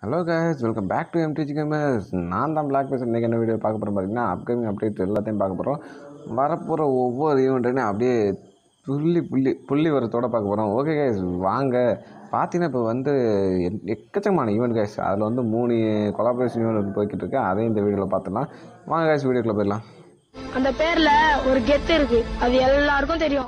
Hello guys welcome back to MTG gamers நான் தான் black பேச இன்றைக்கி என்ன வீடியோ பார்க்க போகிறோம் பார்த்தீங்கன்னா அப்கமிங் அப்டேட் எல்லாத்தையும் பார்க்க போகிறோம் வரப்போகிற ஒவ்வொரு ஈவெண்ட்டையும் அப்படியே புள்ளி புள்ளி புள்ளி வரத்தோட பார்க்க போகிறோம் ஓகே guys வாங்க பார்த்தீங்கன்னா இப்போ வந்து எ- எக்கச்சக்கமான ஈவெண்ட் guys அதில் வந்து மூணு கொலாபரேஷன் ஈவெண்ட் போய்கிட்டு இருக்கு அதையும் இந்த வீடியோவில் பார்த்துடலாம் வாங்க guys வீடியோக்குள்ளே போயிடலாம் அந்த பேர்ல ஒரு கெத்து இருக்கு அது எல்லாருக்கும் தெரியும்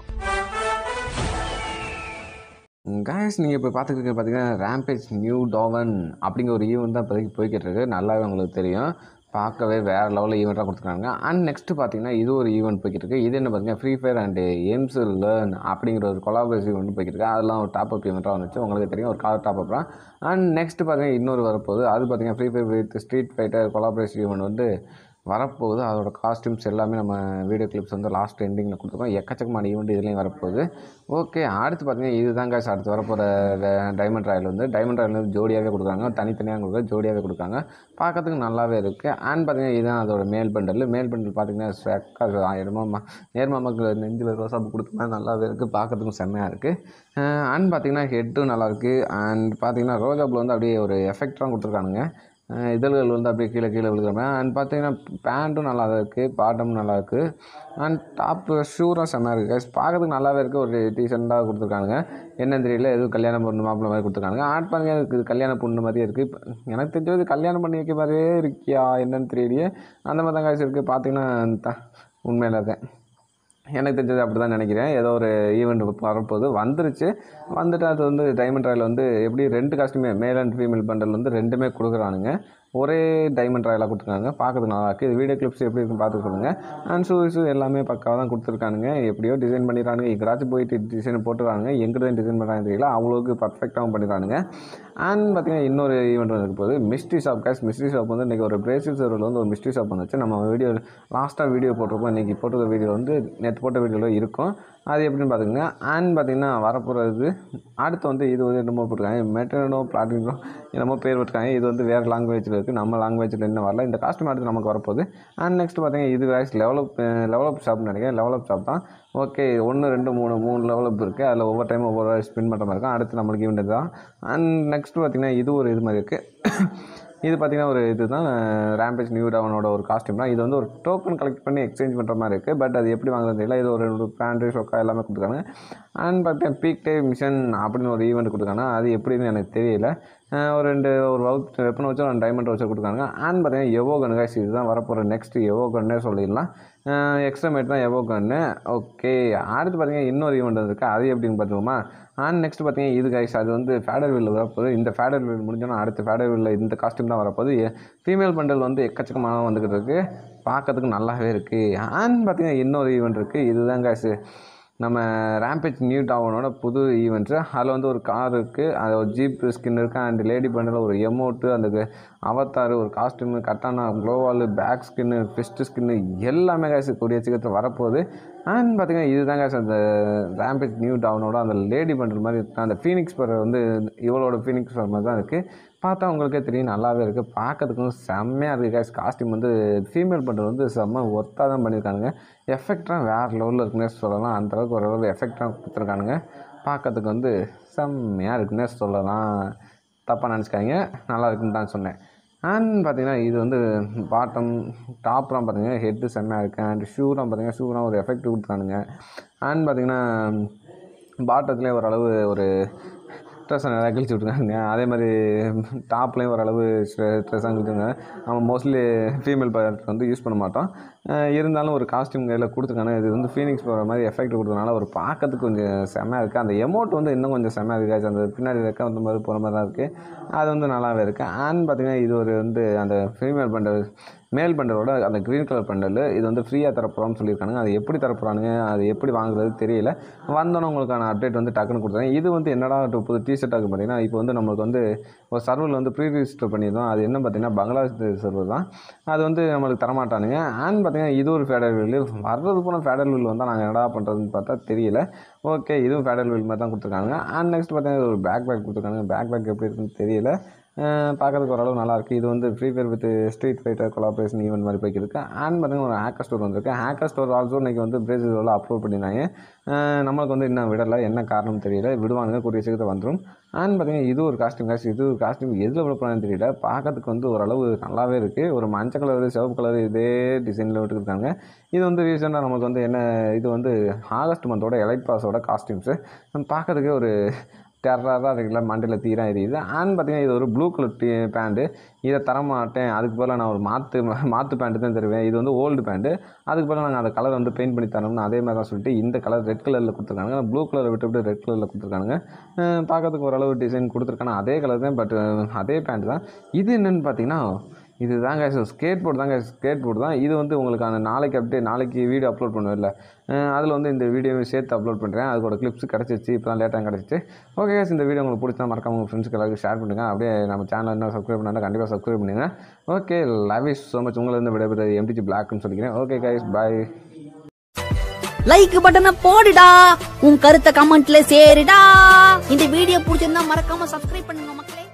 காய்ஸ் நீங்கள் இப்போ பார்த்துக்கிட்டு பார்த்தீங்கன்னா ரேம்பேஜ் நியூ டாவன் அப்படிங்கிற ஒரு ஈவெண்ட் தான் இப்போதைக்கு போய்கிட்டு இருக்கு நல்லாவே உங்களுக்கு தெரியும் பார்க்கவே வேறு லெவலில் ஈவெண்ட்டாக கொடுத்துருக்காங்க அண்ட் நெக்ஸ்ட் பார்த்தீங்கன்னா இது ஒரு ஈவெண்ட் போய்கிட்டு இருக்கு இது என்ன பார்த்தீங்கன்னா Free Fire and aims learn அப்படிங்கிற ஒரு கொலாபரேஷன் ஈவெண்ட் போய்கிட்டு இருக்கு அதெல்லாம் ஒரு டாப் அப் ஈவெண்ட்டாக வந்துச்சு உங்களுக்கு தெரியும் ஒரு கார் டாப் அப் தான் அண்ட் நெக்ஸ்ட் பார்த்தீங்கன்னா இன்னொரு வரப்போகுது அது பார்த்தீங்கன்னா Free Fire with Street Fighter collaboration event வந்து வரப்போகுது அதோட காஸ்டியூம்ஸ் எல்லாமே நம்ம வீடியோ கிளிப்ஸ் வந்து லாஸ்ட் எண்டிங்கில் கொடுத்துருக்கோம் எக்கச்சக்கமான ஈவெண்ட் இதுலேயும் வரப்போகுது ஓகே அடுத்து பார்த்தீங்கன்னா இதுதான் காசு அடுத்து வரப்போகிற டைமண்ட் ராயல் வந்து டைமண்ட் ராயல் வந்து ஜோடியாகவே கொடுக்குறாங்க தனித்தனியாக கொடுக்குற ஜோடியாகவே கொடுக்காங்க பார்க்கறதுக்கு நல்லாவே இருக்குது அண்ட் பார்த்தீங்கன்னா இதுதான் அதோட மேல் பண்டல் மேல் பண்டல் பார்த்தீங்கன்னா செக்கா ஆயிரமா நேர்மாமாக்கு நெஞ்சில் ரோசாப்பு கொடுத்த மாதிரி நல்லாவே இருக்குது பார்க்கறதுக்கும் செம்மையாக இருக்குது அண்ட் பார்த்தீங்கன்னா ஹெட்டும் நல்லாயிருக்கு அண்ட் பார்த்தீங்கன்னா ரோஜாப்பில் வந்து அப்படியே ஒரு எஃபெக்ட்லாம் கொடுத்துருக்கானுங்க அஹ் இதழ்கள் வந்து அப்படியே கீழே கீழே விழுகிற மாதிரி அண்ட் பார்த்தீங்கன்னா பேண்ட்டும் நல்லா தான் இருக்குது பாட்டமும் நல்லா இருக்குது அண்ட் டாப்பு ஷூரும் செம்மையாக இருக்குது guys. பார்க்கறதுக்கு நல்லாவே இருக்குது ஒரு டீசெண்டாக கொடுத்துருக்கானுங்க என்னன்னு தெரியல எதுவும் கல்யாணம் பொண்ணு மாப்பிள்ளை மாதிரி கொடுத்துருக்கானுங்க ஆட் பண்ணுங்க இருக்குது கல்யாண பொண்ணு மாதிரியே இருக்குது இப்போ எனக்கு தெரிஞ்சது கல்யாணம் பண்ணி வைக்க மாதிரியே இருக்கியா என்னன்னு தெரியலையே அந்த மாதிரி தான் காய்ச்சி இருக்குது பார்த்தீங்கன்னா த உண்மையில் இருக்கேன் எனக்கு தெரிஞ்சது அப்படி தான் நினைக்கிறேன் ஏதோ ஒரு ஈவெண்ட் வரப்போகுது வந்துருச்சு வந்துட்டு அது வந்து டைமண்ட் ராயல் வந்து எப்படி ரெண்டு காஸ்ட்யூமே மேல் அண்ட் ஃபீமேல் பண்டல் வந்து ரெண்டுமே கொடுக்குறானுங்க ஒரே டைமண்ட் ராயலாக கொடுத்துருக்காங்க பார்க்கறதுக்கு நல்லா இருக்குது இது வீடியோ கிளிப்ஸ் எப்படி இருக்குன்னு பார்த்து சொல்லுங்கள் அண்ட் ஷூஸு எல்லாமே பக்காவாக தான் கொடுத்துருக்கானுங்க எப்படியோ டிசைன் பண்ணிடுறானுங்க எங்கேயாச்சும் போயிட்டு டிசைன் போட்டுறானுங்க எங்கே தான் டிசைன் பண்ணுறாங்க தெரியல அவ்வளோக்கு பர்ஃபெக்டாகவும் பண்ணிடுறானுங்க அண்ட் பார்த்தீங்கன்னா இன்னொரு ஈவெண்ட் வந்துருக்கு போது மிஸ்ட்ரி ஷாப் கேஸ் மிஸ்ட்ரி ஷாப் வந்து இன்றைக்கி ஒரு பிரேசில் சர்வரில் வந்து ஒரு மிஸ்ட்ரி ஷாப் வந்துச்சு நம்ம வீடியோ லாஸ்ட்டாக வீடியோ போட்டிருப்போம் இன்றைக்கி போட்டிருக்க வீடியோ வந்து நேற்று போட்ட வீடியோவில் இருக்கும் அது எப்படின்னு பார்த்துக்கோங்க அண்ட் பார்த்தீங்கன்னா வரப்போகிறது அடுத்து வந்து இது வந்து என்னமோ போட்டிருக்காங்க மெட்டனோ பிளாட்டினோ என்னமோ பேர் போட்டிருக்காங்க இது வந்து வேறு லாங்குவேஜில் இருக்குது நம்ம லாங்குவேஜில் என்ன வரல இந்த காஸ்ட்யூம் அடுத்து நமக்கு வரப்போகுது அண்ட் நெக்ஸ்ட் பார்த்தீங்கன்னா இது வேஸ் லெவலப் லெவலப் ஷாப்னு நினைக்கிறேன் லெவலப் ஷாப் தான் ஓகே ஒன்று ரெண்டு மூணு மூணு லெவலப் இருக்குது அதில் ஒவ்வொரு டைம் ஒவ்வொரு ஸ்பின் பண்ணுற மாதிரி இருக்கும் அடுத்து நம்மளுக்கு ஈவெண்ட் தான் அண்ட் நெக்ஸ்ட் பார்த்தீங்கன்னா இது ஒரு இது மாதிரி இருக்குது இது பார்த்தீங்கன்னா ஒரு இதுதான் ரேம்பேஜ் நியூ டவுனோட ஒரு காஸ்டியூம் தான் இது வந்து ஒரு டோக்கன் கலெக்ட் பண்ணி எக்ஸ்சேஞ்ச் பண்ணுற மாதிரி இருக்குது பட் அது எப்படி வாங்குறது தெரியல இது ஒரு ஒரு பேண்ட்ரி ஷோக்கா எல்லாமே கொடுத்துருக்காங்க அண்ட் பார்த்தீங்கன்னா பீக் டே மிஷன் அப்படின்னு ஒரு ஈவெண்ட் கொடுத்துருக்காங்க அது எப்படின்னு எனக்கு தெரியல அஹ் ஒரு ரெண்டு ஒரு வவுத் வெப்பன் வச்சு ஒரு டைமண்ட் வச்சு கொடுத்துருக்காங்க அண்ட் பார்த்தீங்கன்னா எவோ கன் காய்ச்சி இதுதான் வரப்போகிற நெக்ஸ்ட் எவோ கன்னே சொல்லிடலாம் எக்ஸ்ட்ரமேட் தான் எவோ கன்னு ஓகே அடுத்து பார்த்தீங்கன்னா இன்னொரு ஈவெண்ட் இருக்குது அது எப்படின்னு பார்த்துக்கோமா அண்ட் நெக்ஸ்ட் பார்த்தீங்கன்னா இது கைஸ் அது வந்து ஃபேடர் வீல் வரப்போகுது இந்த ஃபேடர் வீல் முடிஞ்சோன்னா அடுத்த ஃபேடர் வீலில் இந்த காஸ்டியூம் தான் வரப்போகுது ஃபீமேல் பண்டல் வந்து எக்கச்சக்கமாக வந்துக்கிட்டு இருக்குது பார்க்கறதுக்கு நல்லாவே இருக்குது அண்ட் பார்த்தீங்கன்னா இன்னொரு ஈவெண்ட் இருக்குது இதுதான் காசு நம்ம ரேம்பேஜ் நியூ டவுனோட புது ஈவெண்ட்ஸு அதில் வந்து ஒரு கார் இருக்குது அது ஒரு ஜீப் ஸ்கின் இருக்குது அண்ட் லேடி பண்டில் ஒரு எமௌண்ட்டு அந்த அவத்தார் ஒரு costume katana gloo wall pack skin fist skin எல்லாமே காசு கூடிய சீக்கிரத்தில் வரப்போகுது அண்ட் பார்த்தீங்கன்னா இதுதான் காசு அந்த ரேம்பேஜ் நியூ டவுனோட அந்த லேடி பண்டில் மாதிரி இருக்கு அந்த ஃபீனிக்ஸ் பர் வந்து இவளோட ஃபீனிக்ஸ் பர் மாதிரி தான் இருக்குது பார்த்தா உங்களுக்கே தெரியும் நல்லாவே இருக்குது பார்க்கறதுக்கும் செம்மையாக இருக்குது கேஸ் காஸ்டியூம் வந்து ஃபீமேல் பண்டல் வந்து செம்ம ஒர்த்தாக தான் பண்ணியிருக்கானுங்க எஃபெக்டாக வேறு லெவலில் இருக்குன்னே சொல்லலாம் அந்தளவுக்கு ஓரளவு எஃபெக்டாக கொடுத்துருக்கானுங்க பார்க்கறதுக்கு வந்து செம்மையாக இருக்குன்னே சொல்லலாம் தப்பாக நினச்சிக்காதீங்க நல்லா இருக்குன்னு தான் சொன்னேன் அண்ட் பார்த்தீங்கன்னா இது வந்து பாட்டம் டாப்லாம் பார்த்தீங்கன்னா ஹெட்டு செம்மையாக இருக்குது அண்ட் ஷூலாம் பார்த்தீங்கன்னா ஷூலாம் ஒரு எஃபெக்ட் கொடுத்துருக்கானுங்க அண்ட் பார்த்தீங்கன்னா பாட்டத்துலேயே ஓரளவு ஒரு ட்ரெஸ்ஸை நிறையா கிழிச்சு விட்ருக்காங்க அதே மாதிரி டாப்லேயும் ஓரளவு ட்ரெஸ்ஸாக கிழிச்சுருக்காங்க நம்ம மோஸ்ட்லி ஃபீமேல் பார்ட் வந்து யூஸ் பண்ண மாட்டோம் அஹ் இருந்தாலும் ஒரு காஸ்டியூம் கையில் கொடுத்துருக்காங்க இது வந்து ஃபீனிக்ஸ் போகிற மாதிரி எஃபெக்ட் கொடுத்ததுனால ஒரு பார்க்கறதுக்கு கொஞ்சம் செம்மையாக இருக்குது அந்த எமௌண்ட் வந்து இன்னும் கொஞ்சம் செம்மையாக இருக்குது அந்த பின்னாடி இருக்க அந்த மாதிரி போகிற மாதிரி தான் இருக்குது அது வந்து நல்லாவே இருக்குது அண்ட் பார்த்தீங்கன்னா இது ஒரு வந்து அந்த ஃபீமேல் பண்டல் மேல் பண்டலோட அந்த க்ரீன் கலர் பண்டல் இது வந்து ஃப்ரீயாக தரப்போகிறோம்னு சொல்லியிருக்கானுங்க அது எப்படி தரப்போகிறானுங்க அது எப்படி வாங்குறது தெரியல வந்தோன்னே உங்களுக்கான அப்டேட் வந்து டக்குன்னு கொடுத்தாங்க இது வந்து என்னடா ஒரு புது டிஷர்ட் ஆகும் பார்த்தீங்கன்னா இப்போ வந்து நம்மளுக்கு வந்து ஒரு சர்வரில் வந்து ப்ரீ ரிஜிஸ்டர் பண்ணியிருந்தோம் அது என்ன பார்த்தீங்கன்னா பங்களாதேஷ் சர்வர் தான் அது வந்து நம்மளுக்கு தரமாட்டானுங்க அண்ட் பார்த்தீங்கன்னா இது ஒரு ஃபேடர் வீல் வர்றது போன ஃபேடர் வீல் வந்தால் நாங்கள் என்னடா பண்ணுறதுன்னு பார்த்தா தெரியல ஓகே இதுவும் ஃபேடர் வீல் மாதிரி தான் கொடுத்துருக்காங்க அண்ட் நெக்ஸ்ட் பார்த்தீங்கன்னா இது ஒரு பேக் பேக் கொடுத்துருக்காங்க பேக் பேக் எப்படி இருக்குன்னு தெரியல பார்க்கறதுக்கு ஓரளவு நல்லாயிருக்கு இது வந்து Free Fire with Street Fighter collaboration event மாதிரி போய்க்கிருக்கு அண்ட் பார்த்தீங்கன்னா ஒரு ஹேக்கர் ஸ்டோர் வந்திருக்கு ஹேக்கர் ஸ்டோர் ஆல்சோ இன்றைக்கி வந்து பிரேசில் அப்லோட் பண்ணியிருந்தாங்க அஹ் நம்மளுக்கு வந்து இன்னும் விடலை என்ன காரணம் தெரியல விடுவானுங்க கூடிய சீக்கிரத்தில் வந்துடும் அண்ட் பார்த்தீங்கன்னா இது ஒரு காஸ்டியூம் காசு இது ஒரு காஸ்டியூம் எதில் விட போகிறான்னு தெரியல பார்க்கறதுக்கு வந்து ஓரளவு நல்லாவே இருக்குது ஒரு மஞ்சள் கலர் சிவப்பு கலர் இதே டிசைனில் விட்டுருக்காங்க இது வந்து ரீசெண்டாக நமக்கு வந்து என்ன இது வந்து ஆகஸ்ட் மந்தோட எலைட் பாஸோட காஸ்டியூம்ஸு பார்க்கறதுக்கே ஒரு டெரராக தான் இருக்குல்ல மண்டையில் தீரம் எரியுது அண்ட் பார்த்தீங்கன்னா இது ஒரு ப்ளூ கலர் டி பேண்ட்டு இதை தர மாட்டேன் அதுக்கு பதிலாக நான் ஒரு மாற்று மாற்று பேண்ட்டு தான் தருவேன் இது வந்து ஓல்டு பேண்ட்டு அதுக்கு பதிலாக நாங்கள் அந்த கலர் வந்து பெயிண்ட் பண்ணி தரோம்னு அதே மாதிரி தான் சொல்லிட்டு இந்த கலர் ரெட் கலரில் கொடுத்துருக்காங்க ப்ளூ கலரை விட்டு விட்டு ரெட் கலரில் கொடுத்துருக்காங்க அஹ் பார்க்கறதுக்கு ஓரளவு டிசைன் கொடுத்துருக்காங்க அதே கலர் தான் பட் அதே பேண்ட் தான் இது என்னென்னு பார்த்தீங்கன்னா இது தாங்க ஸ்கேட் போர்டு தாங்க ஸ்கேட் போர்டு தான் இது வந்து உங்களுக்கான நாளைக்கு அப்டேட் நாளைக்கு வீடியோ அப்லோட் பண்ணுவேன்ல அதில் வந்து இந்த வீடியோவை சேர்த்து அப்லோட் பண்ணுறேன் அதோட கிளிப்ஸ் கிடச்சிச்சு இப்போ தான் லேட்டாக கிடச்சிச்சு ஓகே guys, இந்த வீடியோ உங்களுக்கு பிடிச்சா மறக்காம உங்கள் ஃப்ரெண்ட்ஸ்க்கு எல்லாருக்கும் ஷேர் பண்ணுங்க அப்படியே நம்ம சேனல் என்ன சப்ஸ்கிரைப் பண்ணால் கண்டிப்பாக சப்ஸ்கிரைப் பண்ணுங்க okay love is so much உங்களை இருந்து விடைபெறுது எம்டிஜி பிளாக்னு சொல்லிக்கிறேன் ஓகே கைஸ் பாய் லைக் பட்டனை போடுடா உன் கருத்தை கமெண்ட்ல சேருடா இந்த வீடியோ பிடிச்சிருந்தா மறக்காம சப்ஸ்கிரைப் பண்ணுங்க மக்களே